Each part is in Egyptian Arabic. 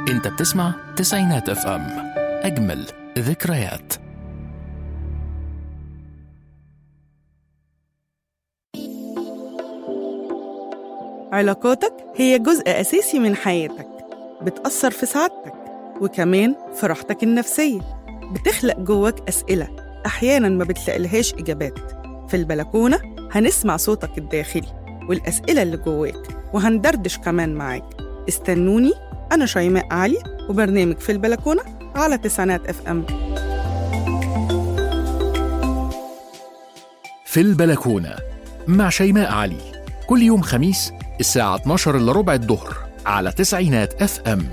انت بتسمع تسعينات اف ام اجمل ذكريات علاقاتك هي جزء أساسي من حياتك بتأثر في سعادتك وكمان في راحتك النفسية بتخلق جواك أسئلة أحيانا ما بتلاقيلهاش إجابات في البلكونة هنسمع صوتك الداخلي والأسئلة اللي جواك وهندردش كمان معاك استنوني أنا شيماء علي وبرنامج في البلكونة على تسعينات اف ام في البلكونة مع شيماء علي كل يوم خميس الساعة 12 إلا ربع الظهر على تسعينات اف ام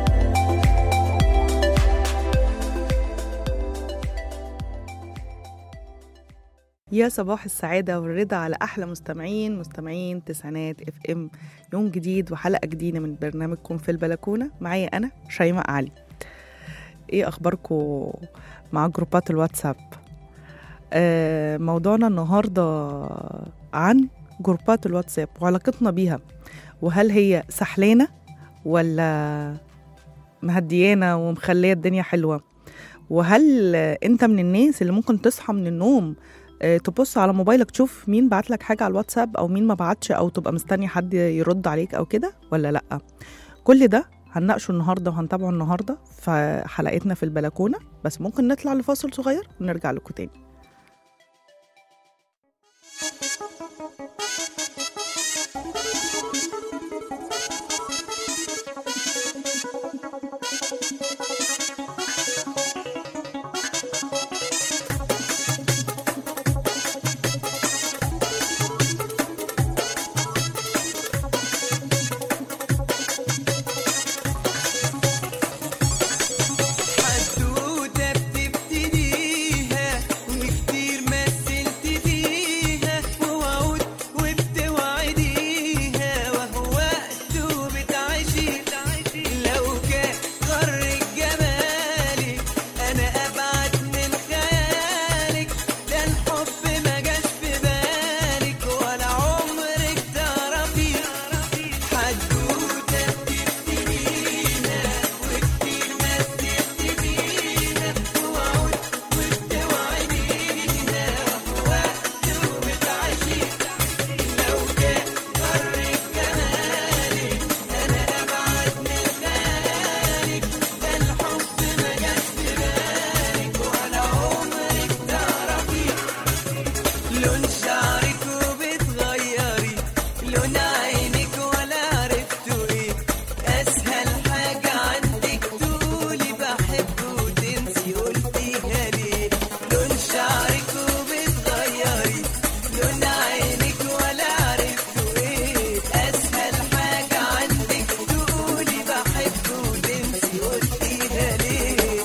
يا صباح السعادة والرضا على أحلى مستمعين مستمعين تسعينات اف ام يوم جديد وحلقة جديدة من برنامجكم في البلكونة معايا أنا شيماء علي إيه أخباركم مع جروبات الواتساب آه موضوعنا النهاردة عن جروبات الواتساب وعلاقتنا بيها وهل هي سحلانة ولا مهديانة ومخلية الدنيا حلوة وهل انت من الناس اللي ممكن تصحى من النوم آه، تبص على موبايلك تشوف مين بعت لك حاجة على الواتساب أو مين ما بعتش أو تبقى مستني حد يرد عليك أو كده ولا لأ كل ده هنناقشه النهاردة وهنتابعه النهاردة في حلقتنا في البلكونة بس ممكن نطلع لفاصل صغير ونرجع لكم تاني حدوتة بتبتديها وكتير مثلت فيها ووعود وبتوعديها وهو وقته بتعيشي لو كان غرك جمالك أنا أبعد من خيالك ده الحب ما جاش في بالك ولا عمرك تعرفي حدوتة بتبتديها وكتير مثلت فيها ووعود وبتوعديها وقته بتعيشي لو كان غرك جمالك أنا أبعد من خيالك ده الحب ما جاش في بالك ولا عمرك تعرفي لون شعرك وبتغيري لون عينك ولا عرفتوا ايه اسهل حاجة عندك تقولي بحب وتنسي قلتيها ليه لون شعرك وبتغيري لون عينك ولا عرفتوا ايه اسهل حاجة عندك تقولي بحب وتنسي قلتيها ليه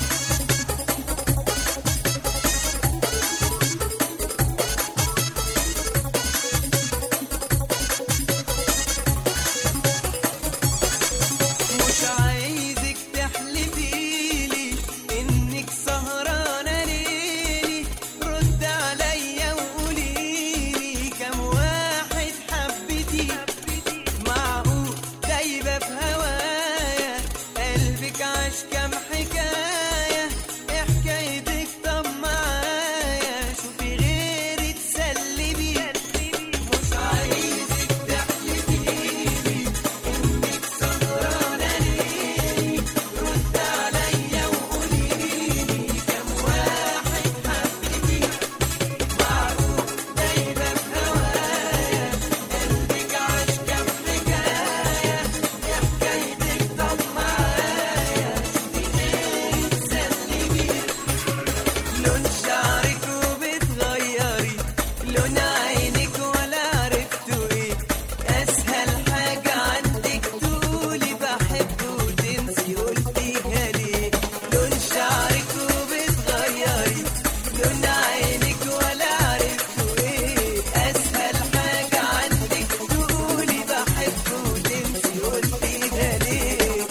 مش عايزك تحلفيلي انك سهرانه ليلي رد عليا وقوليلي كم واحد حبيتي معقول دايبه في هوايا قلبك عاش كم حكايه إيه حكايتك طب معايا شوفي غيري تسلي بيه مش عايزك تحلفيلي انك سهرانه ليلي رد عليا وقوليلي كم واحد حبيتي معقول دايبه في هوايا قلبك عاش كم حكايه يا حكايتك طب معايا شوفي غيري تسلي بيه لون شعرك وبتغيري لون عينك ولا عرفتوا ايه اسهل حاجة عندك تقولي بحب وتنسي قلتيها ليه لون شعرك وبتغيري لون عينك ولا عرفتوا ايه اسهل حاجة عندك تقولي بحب وتنسي قلتيها ليه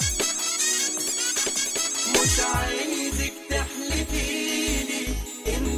مش عايزك تحلفيلي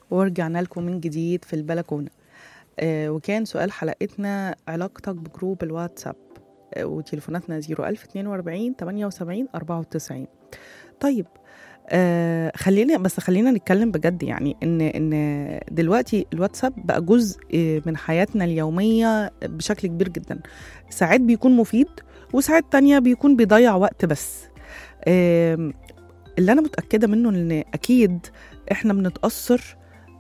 ورجعنا لكم من جديد في البلكونة آه وكان سؤال حلقتنا علاقتك بجروب الواتساب آه وتليفوناتنا 01042 78 94 طيب آه خلينا بس خلينا نتكلم بجد يعني ان ان دلوقتي الواتساب بقى جزء آه، من حياتنا اليوميه بشكل كبير جدا ساعات بيكون مفيد وساعات تانية بيكون بيضيع وقت بس آم، اللي انا متاكده منه ان اكيد احنا بنتاثر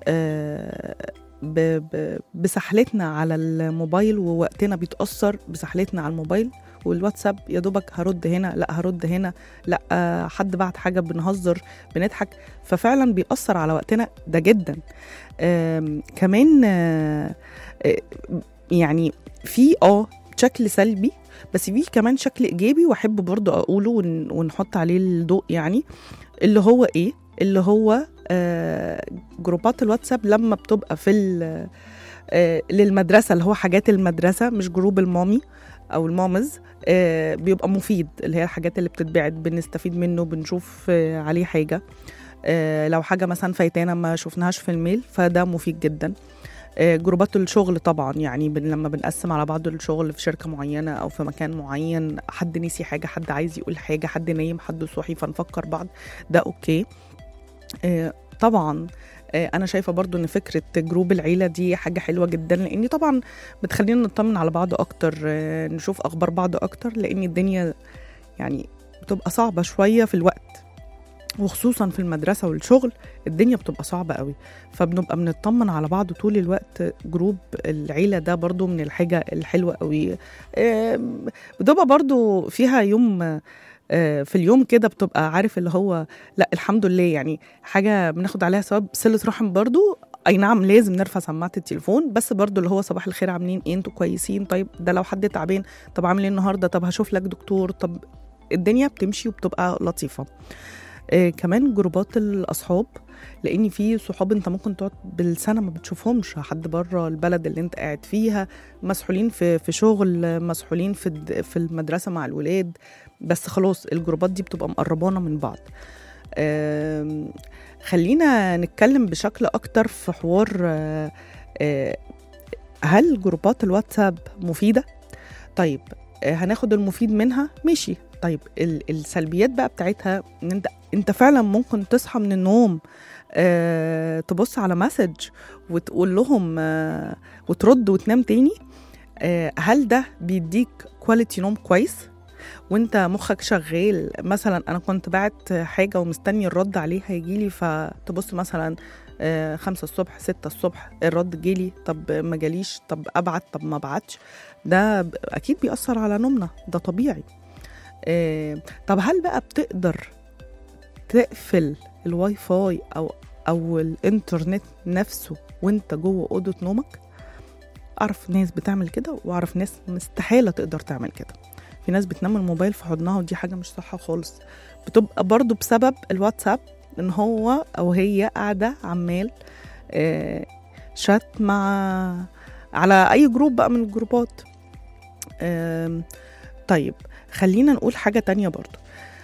آه، ب- ب- بسحلتنا على الموبايل ووقتنا بيتاثر بسحلتنا على الموبايل والواتساب يا دوبك هرد هنا لا هرد هنا لا آه، حد بعت حاجه بنهزر بنضحك ففعلا بيأثر على وقتنا ده جدا آم، كمان آه، آه، يعني في اه شكل سلبي بس في كمان شكل ايجابي واحب برضو اقوله ون- ونحط عليه الضوء يعني اللي هو ايه اللي هو آه، جروبات الواتساب لما بتبقى في ال- آه، للمدرسه اللي هو حاجات المدرسه مش جروب المامي او المامز آه، بيبقى مفيد اللي هي الحاجات اللي بتتبعت بنستفيد منه بنشوف آه، عليه حاجه آه، لو حاجه مثلا فايتانا ما شفناهاش في الميل فده مفيد جدا آه، جروبات الشغل طبعا يعني بن لما بنقسم على بعض الشغل في شركه معينه او في مكان معين حد نسي حاجه حد عايز يقول حاجه حد نايم حد صحي فنفكر بعض ده اوكي آه، طبعا آه، انا شايفه برضو ان فكره جروب العيله دي حاجه حلوه جدا لان طبعا بتخلينا نطمن على بعض اكتر آه، نشوف اخبار بعض اكتر لان الدنيا يعني بتبقى صعبه شويه في الوقت وخصوصا في المدرسه والشغل الدنيا بتبقى صعبه قوي فبنبقى بنطمن على بعض طول الوقت جروب العيله ده برضو من الحاجه الحلوه قوي آم، بتبقى برضو فيها يوم آه، في اليوم كده بتبقى عارف اللي هو لا الحمد لله يعني حاجه بناخد عليها ثواب صله رحم برضو اي نعم لازم نرفع سماعه التليفون بس برضو اللي هو صباح الخير عاملين ايه انتوا كويسين طيب ده لو حد تعبان طب عامل ايه النهارده طب هشوف لك دكتور طب الدنيا بتمشي وبتبقى لطيفه آه كمان جروبات الاصحاب لان في صحاب انت ممكن تقعد بالسنه ما بتشوفهمش حد بره البلد اللي انت قاعد فيها مسحولين في في شغل مسحولين في الد- في المدرسه مع الولاد بس خلاص الجروبات دي بتبقى مقربانا من بعض آم، خلينا نتكلم بشكل اكتر في حوار آه، آه، هل جروبات الواتساب مفيده طيب آه، هناخد المفيد منها ماشي طيب ال- السلبيات بقى بتاعتها ان انت انت فعلا ممكن تصحى من النوم آه، تبص على مسج وتقول لهم آه، وترد وتنام تاني آه، هل ده بيديك كواليتي نوم كويس وانت مخك شغال مثلا انا كنت بعت حاجه ومستني الرد عليها يجيلي فتبص مثلا آه، خمسة الصبح ستة الصبح الرد جيلي طب ما جاليش طب ابعت طب ما ابعتش ده ب- اكيد بيأثر على نومنا ده طبيعي آه، طب هل بقى بتقدر تقفل الواي فاي او او الانترنت نفسه وانت جوه اوضه نومك اعرف ناس بتعمل كده واعرف ناس مستحيله تقدر تعمل كده في ناس بتنام الموبايل في حضنها ودي حاجه مش صح خالص بتبقى برضو بسبب الواتساب ان هو او هي قاعده عمال آه، شات مع على اي جروب بقى من الجروبات آم، طيب خلينا نقول حاجه تانية برضو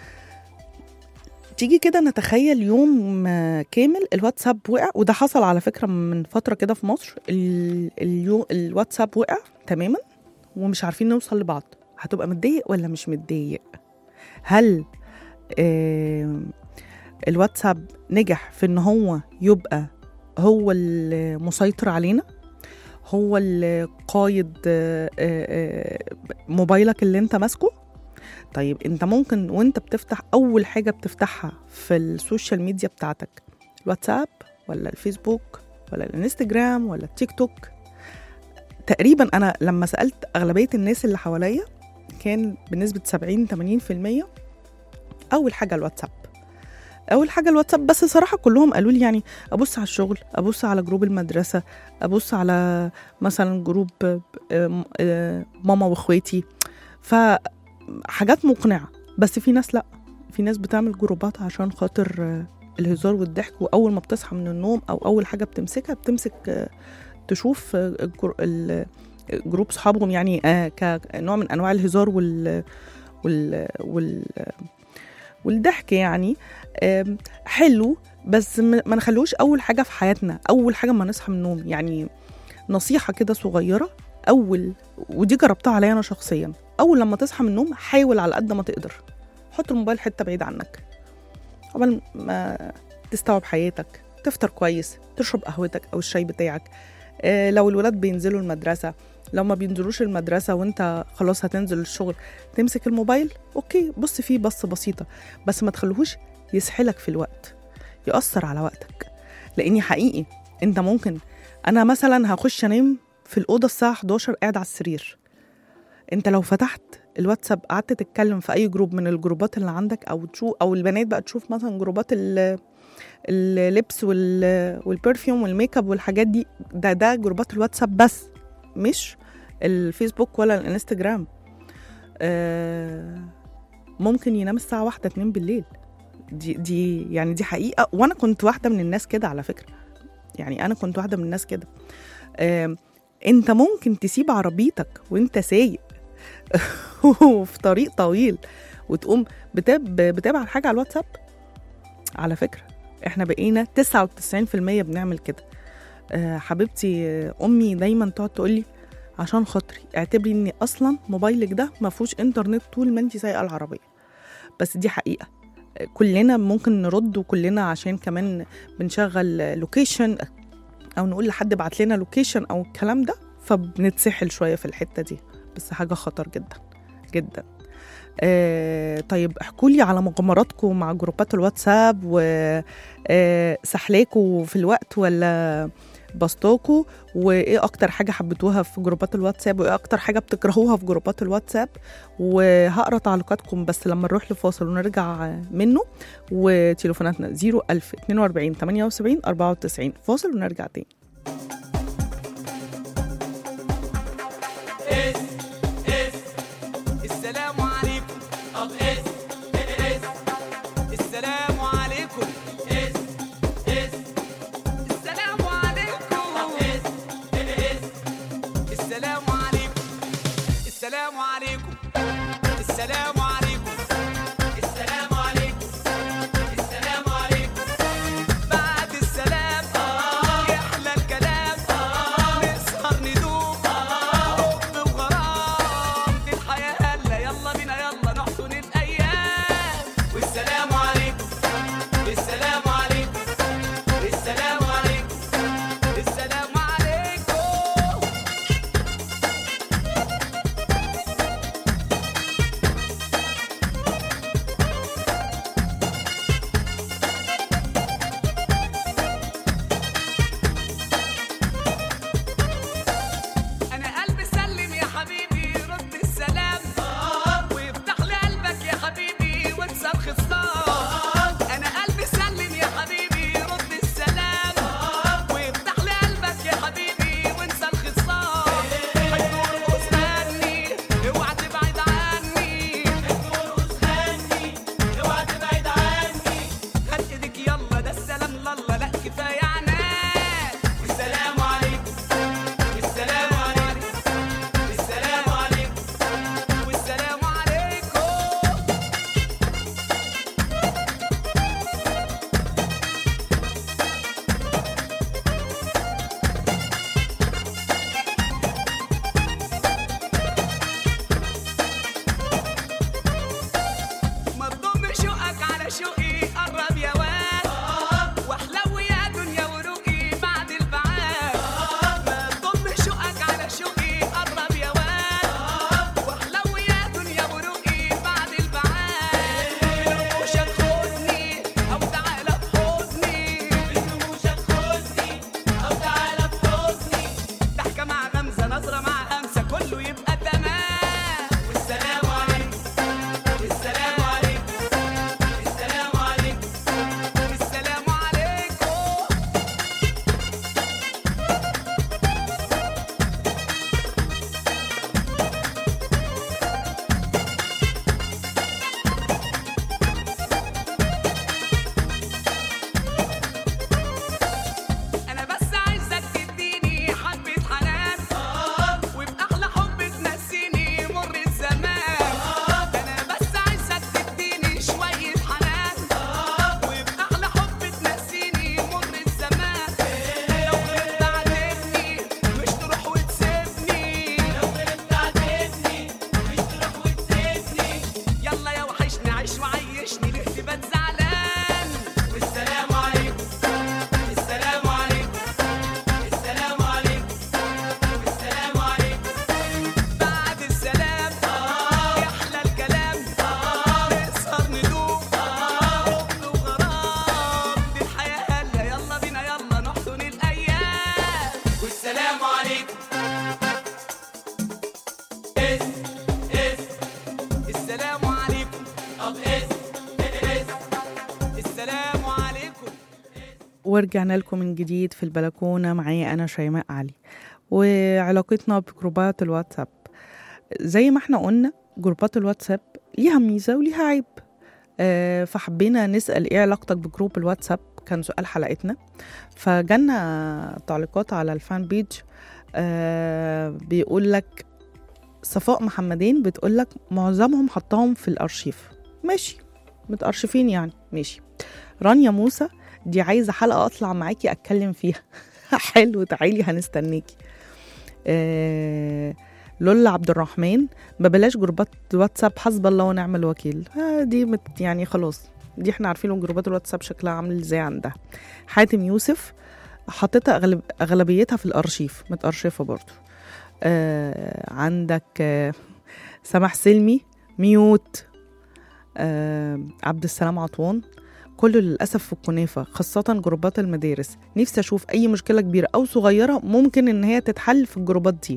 تيجي كده نتخيل يوم آه، كامل الواتساب وقع وده حصل على فكره من فتره كده في مصر ال- اليو الواتساب وقع تماما ومش عارفين نوصل لبعض هتبقى متضايق ولا مش متضايق هل آه الواتساب نجح في ان هو يبقى هو المسيطر علينا هو اللي قايد آه، آه، آه، موبايلك اللي انت ماسكه طيب انت ممكن وانت بتفتح اول حاجه بتفتحها في السوشيال ميديا بتاعتك الواتساب ولا الفيسبوك ولا الانستجرام ولا التيك توك تقريبا انا لما سالت اغلبيه الناس اللي حواليا كان بنسبه 70 80% اول حاجه الواتساب اول حاجه الواتساب بس صراحه كلهم قالوا لي يعني ابص على الشغل ابص على جروب المدرسه ابص على مثلا جروب آه، آه، ماما واخواتي فحاجات مقنعه بس في ناس لا في ناس بتعمل جروبات عشان خاطر آه، الهزار والضحك واول ما بتصحى من النوم او اول حاجه بتمسكها بتمسك آه، تشوف آه، الجر- ال- جروب صحابهم يعني آه، كنوع من انواع الهزار وال وال وال والضحك يعني آم، حلو بس م- ما نخلوش اول حاجه في حياتنا اول حاجه ما نصحى من النوم يعني نصيحه كده صغيره اول ودي جربتها عليا انا شخصيا اول لما تصحى من النوم حاول على قد ما تقدر حط الموبايل حته بعيد عنك قبل ما تستوعب حياتك تفطر كويس تشرب قهوتك او الشاي بتاعك آه، لو الولاد بينزلوا المدرسه لو ما بينزلوش المدرسه وانت خلاص هتنزل الشغل تمسك الموبايل اوكي بص فيه بص بسيطه بس ما تخليهوش يسحلك في الوقت يأثر على وقتك لاني حقيقي انت ممكن انا مثلا هخش انام في الاوضه الساعه 11 قاعد على السرير انت لو فتحت الواتساب قعدت تتكلم في اي جروب من الجروبات اللي عندك او تشوف او البنات بقى تشوف مثلا جروبات ال- اللبس وال والبرفيوم والميك اب والحاجات دي ده ده جروبات الواتساب بس مش الفيسبوك ولا الانستجرام آه ممكن ينام الساعه واحدة اتنين بالليل دي دي يعني دي حقيقه وانا كنت واحده من الناس كده على فكره يعني انا كنت واحده من الناس كده آم، انت ممكن تسيب عربيتك وانت سايق وفي طريق طويل وتقوم بتاب بتابع حاجه على الواتساب على فكره احنا بقينا 99% بنعمل كده آه، حبيبتي آه، امي دايما تقعد تقول لي عشان خاطري اعتبري ان اصلا موبايلك ده ما فيهوش انترنت طول ما انت سايقه العربيه بس دي حقيقه آه، كلنا ممكن نرد وكلنا عشان كمان بنشغل لوكيشن او نقول لحد ابعت لنا لوكيشن او الكلام ده فبنتسحل شويه في الحته دي بس حاجه خطر جدا جدا آه طيب احكوا لي على مغامراتكم مع جروبات الواتساب وسحلاكوا في الوقت ولا بسطوكوا وايه اكتر حاجه حبيتوها في جروبات الواتساب وايه اكتر حاجه بتكرهوها في جروبات الواتساب وهقرا تعليقاتكم بس لما نروح لفاصل ونرجع منه وتليفوناتنا 01000 42 78 94 فاصل ونرجع تاني اس اس السلام عليكم طب اس اس السلام عليكم اس اس السلام عليكم طب اس اس السلام عليكم السلام عليكم السلام عليكم السلام عليكم السلام عليكم بعد السلام يحلى ورجعنا لكم من جديد في البلكونة معايا أنا شيماء علي وعلاقتنا بجروبات الواتساب زي ما احنا قلنا جروبات الواتساب ليها ميزة وليها عيب آه، فحبينا نسأل ايه علاقتك بجروب الواتساب كان سؤال حلقتنا فجالنا تعليقات على الفان بيج آه، بيقول لك صفاء محمدين بتقول لك معظمهم حطاهم في الارشيف ماشي متأرشفين يعني ماشي رانيا موسى دي عايزة حلقة أطلع معاكي أتكلم فيها حلو تعالي هنستناكي آه لولا عبد الرحمن ما بلاش جروبات واتساب حسب الله ونعم الوكيل آه دي مت يعني خلاص دي احنا عارفين جروبات الواتساب شكلها عامل ازاي عندها حاتم يوسف حطيتها أغلب أغلبيتها في الأرشيف متأرشفة برضو آه عندك آه سماح سلمي ميوت آه عبد السلام عطوان كله للأسف في الكنافة خاصة جروبات المدارس نفسي أشوف أي مشكلة كبيرة أو صغيرة ممكن إن هي تتحل في الجروبات دي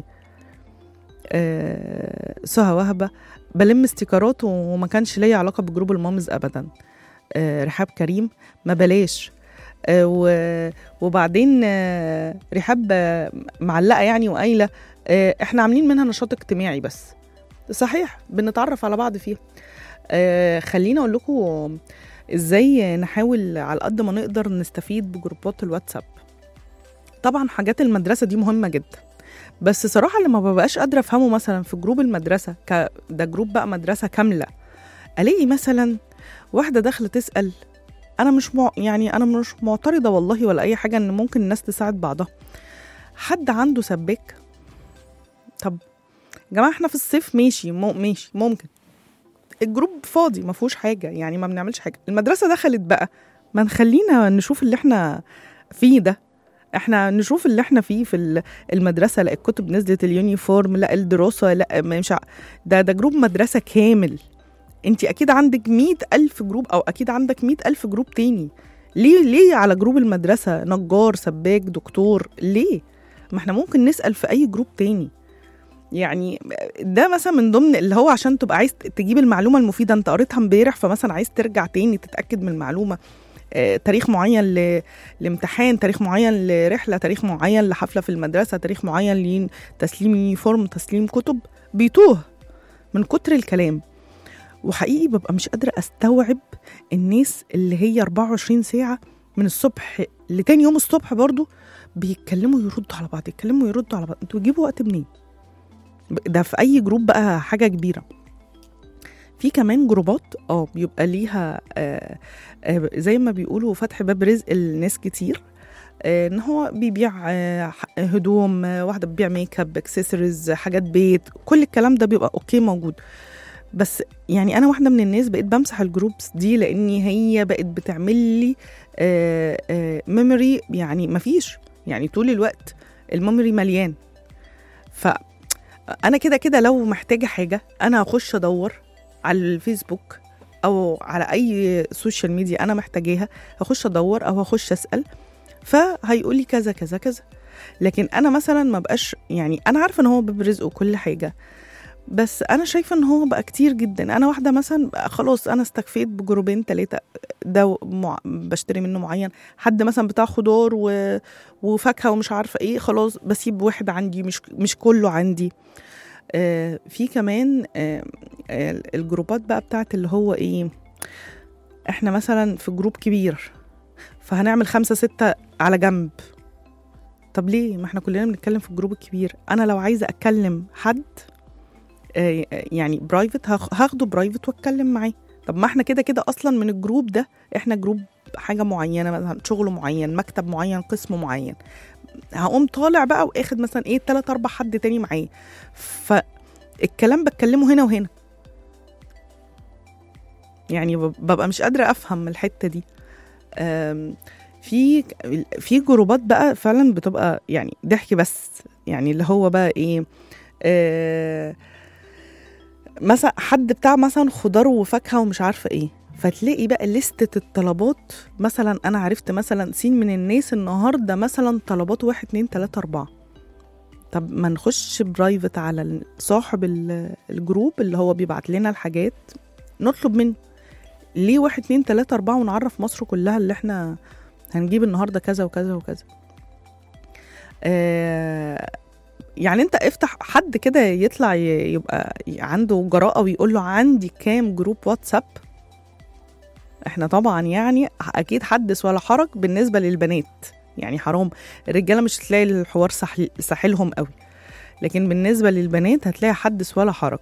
آه سهى وهبة بلم استيكرات وما كانش ليا علاقة بجروب المامز أبدا آه رحاب كريم ما بلاش آه و- وبعدين آه رحاب آه، معلقة يعني وقايلة آه احنا عاملين منها نشاط اجتماعي بس صحيح بنتعرف على بعض فيها آه خليني اقول لكم ازاي نحاول على قد ما نقدر نستفيد بجروبات الواتساب طبعا حاجات المدرسه دي مهمه جدا بس صراحه اللي ما ببقاش قادره افهمه مثلا في جروب المدرسه ك... ده جروب بقى مدرسه كامله الاقي مثلا واحده داخله تسال انا مش مع... يعني انا مش معترضه والله ولا اي حاجه ان ممكن الناس تساعد بعضها حد عنده سباك طب يا جماعه احنا في الصيف ماشي مو... ماشي ممكن الجروب فاضي ما فيهوش حاجه يعني ما بنعملش حاجه المدرسه دخلت بقى ما نخلينا نشوف اللي احنا فيه ده احنا نشوف اللي احنا فيه في ال- المدرسه لا الكتب نزلت اليونيفورم لا الدراسه لا ما مش ع- ده ده جروب مدرسه كامل انت اكيد عندك مئة ألف جروب او اكيد عندك مئة ألف جروب تاني ليه ليه على جروب المدرسه نجار سباك دكتور ليه ما احنا ممكن نسال في اي جروب تاني يعني ده مثلا من ضمن اللي هو عشان تبقى عايز تجيب المعلومه المفيده انت قريتها امبارح فمثلا عايز ترجع تاني تتاكد من المعلومه آه، تاريخ معين ل... لامتحان تاريخ معين لرحله تاريخ معين لحفله في المدرسه تاريخ معين لتسليم يونيفورم تسليم كتب بيتوه من كتر الكلام وحقيقي ببقى مش قادره استوعب الناس اللي هي 24 ساعه من الصبح لتاني يوم الصبح برضو بيتكلموا يردوا على بعض يتكلموا يردوا على بعض انتوا بتجيبوا وقت منين ده في اي جروب بقى حاجه كبيره في كمان جروبات اه بيبقى ليها آه آه زي ما بيقولوا فتح باب رزق لناس كتير آه ان هو بيبيع آه ح- هدوم آه واحده بتبيع ميك اب اكسسوارز حاجات بيت كل الكلام ده بيبقى اوكي موجود بس يعني انا واحده من الناس بقيت بمسح الجروبس دي لان هي بقت بتعمل لي ميموري يعني مفيش يعني طول الوقت الميموري مليان ف انا كده كده لو محتاجه حاجه انا هخش ادور على الفيسبوك او على اي سوشيال ميديا انا محتاجاها هخش ادور او هخش اسال فهيقول لي كذا كذا كذا لكن انا مثلا ما بقاش يعني انا عارفه ان هو باب رزق وكل حاجه بس انا شايفه ان هو بقى كتير جدا انا واحده مثلا بقى خلاص انا استكفيت بجروبين ثلاثه ده مع... بشتري منه معين حد مثلا بتاع خضار و... وفاكهه ومش عارفه ايه خلاص بسيب واحد عندي مش مش كله عندي آه في كمان آه آه الجروبات بقى بتاعت اللي هو ايه احنا مثلا في جروب كبير فهنعمل خمسة ستة على جنب طب ليه ما احنا كلنا بنتكلم في الجروب الكبير انا لو عايزه اتكلم حد آه، يعني برايفت هاخده برايفت واتكلم معاه طب ما احنا كده كده اصلا من الجروب ده احنا جروب حاجه معينه مثلا شغل معين مكتب معين قسم معين هقوم طالع بقى واخد مثلا ايه تلات اربع حد تاني معاه فالكلام بتكلمه هنا وهنا يعني بب- ببقى مش قادره افهم الحته دي أم، في في جروبات بقى فعلا بتبقى يعني ضحك بس يعني اللي هو بقى ايه آه مثلا حد بتاع مثلا خضار وفاكهه ومش عارفه ايه فتلاقي بقى لستة الطلبات مثلا انا عرفت مثلا سين من الناس النهارده مثلا طلبات واحد اتنين تلاته اربعه طب ما نخش برايفت على صاحب ال- الجروب اللي هو بيبعت لنا الحاجات نطلب منه ليه واحد اتنين تلاته اربعه ونعرف مصر كلها اللي احنا هنجيب النهارده كذا وكذا وكذا آه يعني انت افتح حد كده يطلع ي- يبقى عنده جراءة ويقول له عندي كام جروب واتساب احنا طبعا يعني اكيد حدث ولا حرج بالنسبة للبنات يعني حرام الرجالة مش هتلاقي الحوار سحل ساحلهم قوي لكن بالنسبة للبنات هتلاقي حدث ولا حرج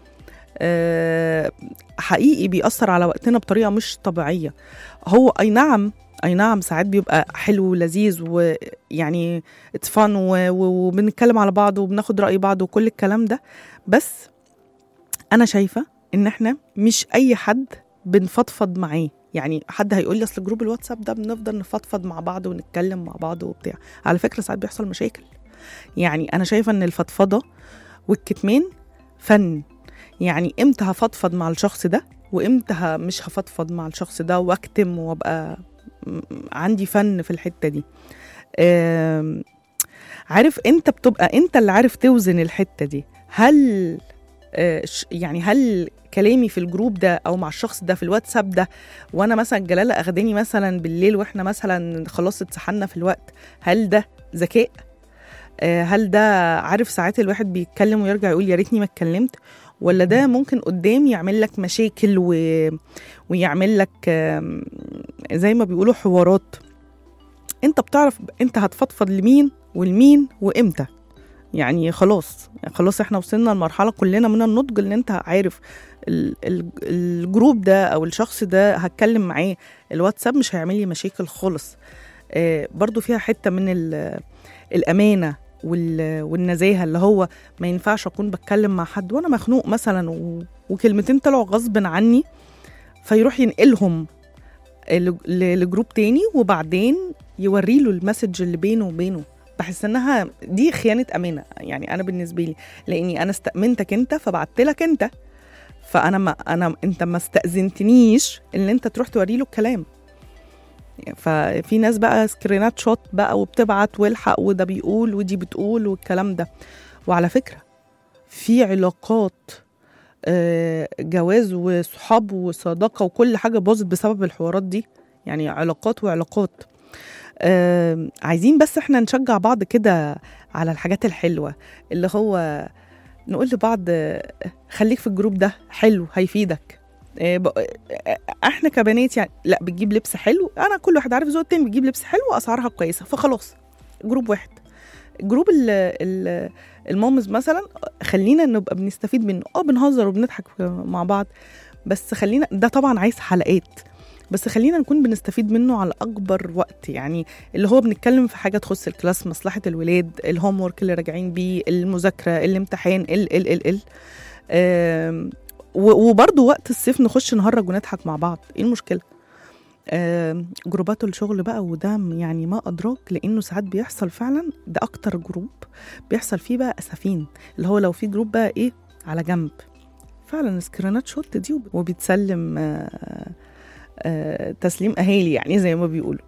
أه حقيقي بيأثر على وقتنا بطريقة مش طبيعية هو أي نعم أي نعم ساعات بيبقى حلو ولذيذ ويعني اتس فن وبنتكلم على بعض وبناخد رأي بعض وكل الكلام ده بس أنا شايفة إن إحنا مش أي حد بنفضفض معاه يعني حد هيقول لي اصل جروب الواتساب ده بنفضل نفضفض مع بعض ونتكلم مع بعض وبتاع على فكره ساعات بيحصل مشاكل يعني انا شايفه ان الفضفضه والكتمان فن يعني امتى هفضفض مع الشخص ده وامتى ه- مش هفضفض مع الشخص ده واكتم وابقى م- عندي فن في الحته دي آم، عارف انت بتبقى انت اللي عارف توزن الحته دي هل آه، ش- يعني هل كلامي في الجروب ده او مع الشخص ده في الواتساب ده وانا مثلا جلاله اخداني مثلا بالليل واحنا مثلا خلاص اتسحلنا في الوقت هل ده ذكاء آه، هل ده عارف ساعات الواحد بيتكلم ويرجع يقول يا ريتني ما اتكلمت ولا ده ممكن قدام يعمل لك مشاكل و... ويعمل لك آم، زي ما بيقولوا حوارات انت بتعرف انت هتفضفض لمين والمين وامتى يعني خلاص خلاص احنا وصلنا لمرحله كلنا من النضج ان انت عارف ال- ال- الجروب ده او الشخص ده هتكلم معاه الواتساب مش هيعمل لي مشاكل خالص آه، برضو فيها حته من ال- الامانه وال- والنزاهه اللي هو ما ينفعش اكون بتكلم مع حد وانا مخنوق مثلا و- وكلمتين طلعوا غصب عني فيروح ينقلهم ل- ل- لجروب تاني وبعدين يوري له المسج اللي بينه وبينه بحس انها دي خيانه امانه يعني انا بالنسبه لي لاني انا استامنتك انت فبعت لك انت فانا ما انا انت ما استاذنتنيش ان انت تروح توري له الكلام ففي ناس بقى سكرينات شوت بقى وبتبعت والحق وده بيقول ودي بتقول والكلام ده وعلى فكره في علاقات آه، جواز وصحاب وصداقه وكل حاجه باظت بسبب الحوارات دي يعني علاقات وعلاقات آه، عايزين بس احنا نشجع بعض كده على الحاجات الحلوه اللي هو نقول لبعض آه، خليك في الجروب ده حلو هيفيدك آه، ب- آه، احنا كبنات يعني لا بتجيب لبس حلو انا كل واحد عارف ذوق التاني بتجيب لبس حلو واسعارها كويسه فخلاص جروب واحد جروب ال ال المامز مثلا خلينا نبقى بنستفيد منه اه بنهزر وبنضحك مع بعض بس خلينا ده طبعا عايز حلقات بس خلينا نكون بنستفيد منه على اكبر وقت يعني اللي هو بنتكلم في حاجه تخص الكلاس مصلحه الولاد الهوم ورك اللي راجعين بيه المذاكره الامتحان ال ال ال ال آم، و- وبرضه وقت الصيف نخش نهرج ونضحك مع بعض ايه المشكله آم، جروبات الشغل بقى وده يعني ما ادراك لانه ساعات بيحصل فعلا ده اكتر جروب بيحصل فيه بقى اسفين اللي هو لو في جروب بقى ايه على جنب فعلا سكرينات شوت دي وب- وبيتسلم آه، آه، تسليم اهالي يعني زي ما بيقولوا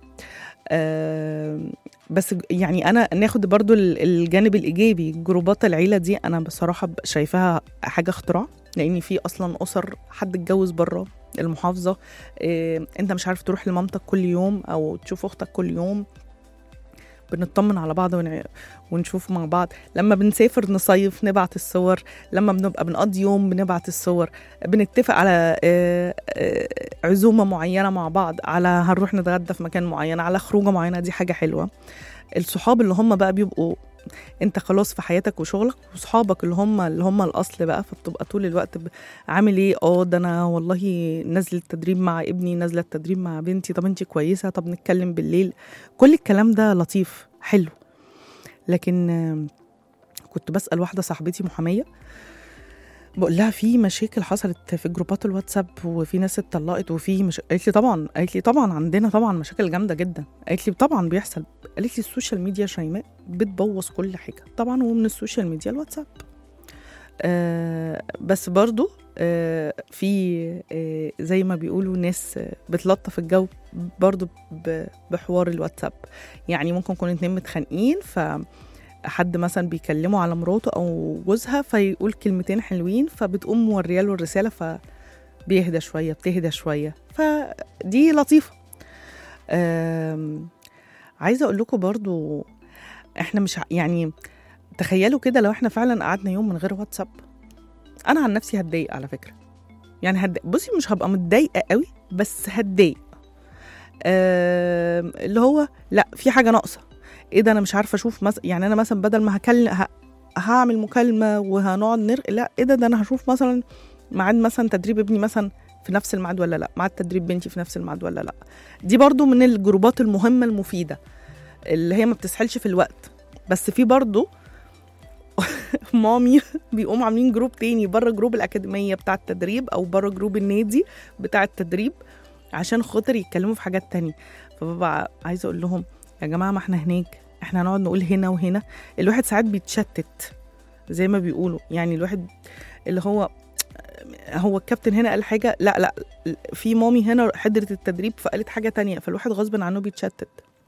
آه، بس ج- يعني انا ناخد برضو ال- الجانب الايجابي جروبات العيله دي انا بصراحه ب- شايفاها حاجه اختراع لان في اصلا اسر حد اتجوز بره المحافظه إيه انت مش عارف تروح لمامتك كل يوم او تشوف اختك كل يوم بنطمن على بعض ون... ونشوف مع بعض لما بنسافر نصيف نبعت الصور لما بنبقى بنقضي يوم بنبعت الصور بنتفق على آه، آه، عزومة معينة مع بعض على هنروح نتغدى في مكان معين على خروجة معينة دي حاجة حلوة الصحاب اللي هم بقى بيبقوا انت خلاص في حياتك وشغلك وصحابك اللي هم اللي هم الاصل بقى فبتبقى طول الوقت ب- عامل ايه اه ده انا والله نازله التدريب مع ابني نازله التدريب مع بنتي طب انت كويسه طب نتكلم بالليل كل الكلام ده لطيف حلو لكن آم، كنت بسال واحده صاحبتي محاميه بقول لها في مشاكل حصلت في جروبات الواتساب وفي ناس اتطلقت وفي مش... قالت لي طبعا قالت لي طبعا عندنا طبعا مشاكل جامده جدا قالت لي طبعا بيحصل قالت لي السوشيال ميديا شيماء بتبوظ كل حاجه طبعا ومن السوشيال ميديا الواتساب آه بس برضو آه في آه زي ما بيقولوا ناس آه، بتلطف الجو برضو ب- بحوار الواتساب يعني ممكن يكون اتنين متخانقين ف حد مثلا بيكلمه على مراته او جوزها فيقول كلمتين حلوين فبتقوم موريه له الرساله فبيهدى شويه بتهدى شويه فدي لطيفه آم، عايزه اقول لكم برضو احنا مش ع- يعني تخيلوا كده لو احنا فعلا قعدنا يوم من غير واتساب انا عن نفسي هتضايق على فكره يعني هتضايق بصي مش هبقى متضايقه قوي بس هتضايق آم، اللي هو لا في حاجه ناقصه ايه ده انا مش عارفه اشوف مثلا يعني انا مثلا بدل ما هكلم ه... هعمل مكالمه وهنقعد نرق لا ايه ده ده انا هشوف مثلا ميعاد مثلا تدريب ابني مثلا في نفس الميعاد ولا لا ميعاد تدريب بنتي في نفس الميعاد ولا لا دي برضو من الجروبات المهمه المفيده اللي هي ما بتسحلش في الوقت بس في برضو مامي بيقوموا عاملين جروب تاني بره جروب الاكاديميه بتاع التدريب او بره جروب النادي بتاع التدريب عشان خاطر يتكلموا في حاجات تانية فببقى عايزه اقول لهم يا جماعه ما احنا هناك احنا هنقعد نقول هنا وهنا الواحد ساعات بيتشتت زي ما بيقولوا يعني الواحد اللي هو هو الكابتن هنا قال حاجه لا لا في مامي هنا حضرت التدريب فقالت حاجه تانية فالواحد غصب عنه بيتشتت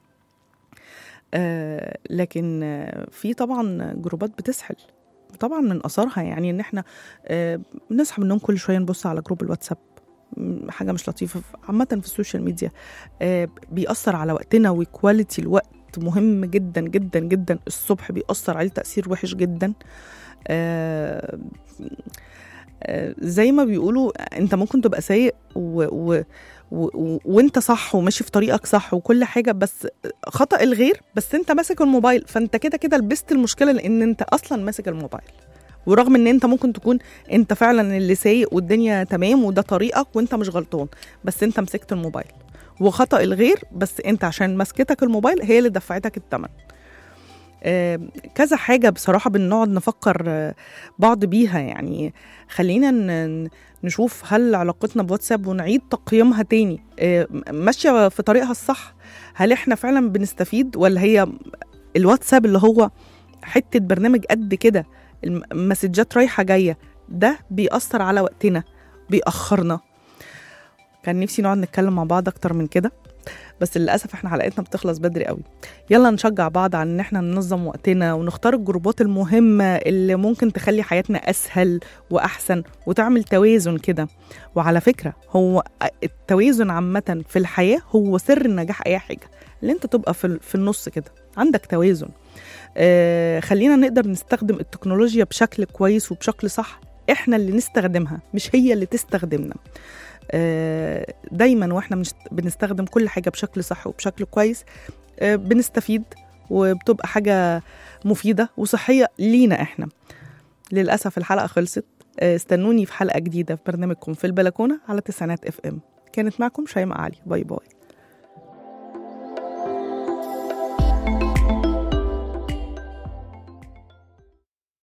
آه لكن آه في طبعا جروبات بتسحل طبعا من اثارها يعني ان احنا آه بنصحى من النوم كل شويه نبص على جروب الواتساب م، حاجه مش لطيفه ف- عامه في السوشيال ميديا آه بيأثر على وقتنا وكواليتي الوقت مهم جدا جدا جدا الصبح بيأثر عليه تأثير وحش جدا آه آه، زي ما بيقولوا انت ممكن تبقى سايق و... و... و... و... وانت صح وماشي في طريقك صح وكل حاجه بس خطأ الغير بس انت ماسك الموبايل فانت كده كده لبست المشكله لان انت اصلا ماسك الموبايل ورغم ان انت ممكن تكون انت فعلا اللي سايق والدنيا تمام وده طريقك وانت مش غلطان بس انت مسكت الموبايل وخطأ الغير بس انت عشان مسكتك الموبايل هي اللي دفعتك الثمن آه، كذا حاجة بصراحة بنقعد نفكر آه، بعض بيها يعني خلينا ن- نشوف هل علاقتنا بواتساب ونعيد تقييمها تاني آه، ماشية في طريقها الصح هل احنا فعلا بنستفيد ولا هي الواتساب اللي هو حتة برنامج قد كده الم- المسجات رايحة جاية ده بيأثر على وقتنا بيأخرنا كان نفسي نقعد نتكلم مع بعض أكتر من كده بس للأسف احنا حلقتنا بتخلص بدري قوي يلا نشجع بعض على ان احنا ننظم وقتنا ونختار الجروبات المهمة اللي ممكن تخلي حياتنا أسهل وأحسن وتعمل توازن كده وعلى فكرة هو التوازن عامة في الحياة هو سر نجاح أي حاجة اللي انت تبقى في, في النص كده عندك توازن آه خلينا نقدر نستخدم التكنولوجيا بشكل كويس وبشكل صح احنا اللي نستخدمها مش هي اللي تستخدمنا آه، دايما واحنا بنشت- بنستخدم كل حاجه بشكل صح وبشكل كويس آه، بنستفيد وبتبقى حاجه مفيده وصحيه لينا احنا للاسف الحلقه خلصت آه، استنوني في حلقه جديده في برنامجكم في البلكونه على تسعينات اف ام كانت معكم شيماء علي باي باي